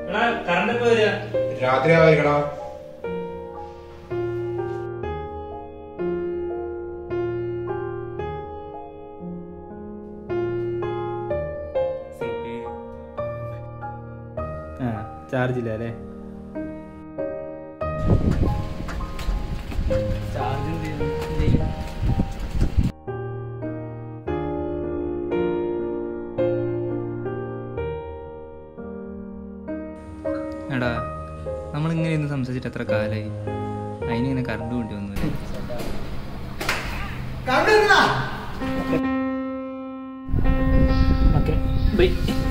എടാ കറണ്ട് എപ്പോ വരിക രാത്രി ആയിരിക്കടാ ആ ചാർജ് ഇല്ല അല്ലേ ചാർജ് എടാ നമ്മളിങ്ങനെ ഇന്ന് സംസാരിച്ചിട്ട് എത്ര കാലമായി അതിനിങ്ങനെ കറണ്ട് കൊണ്ടി വന്നു ഓക്കെ ബൈ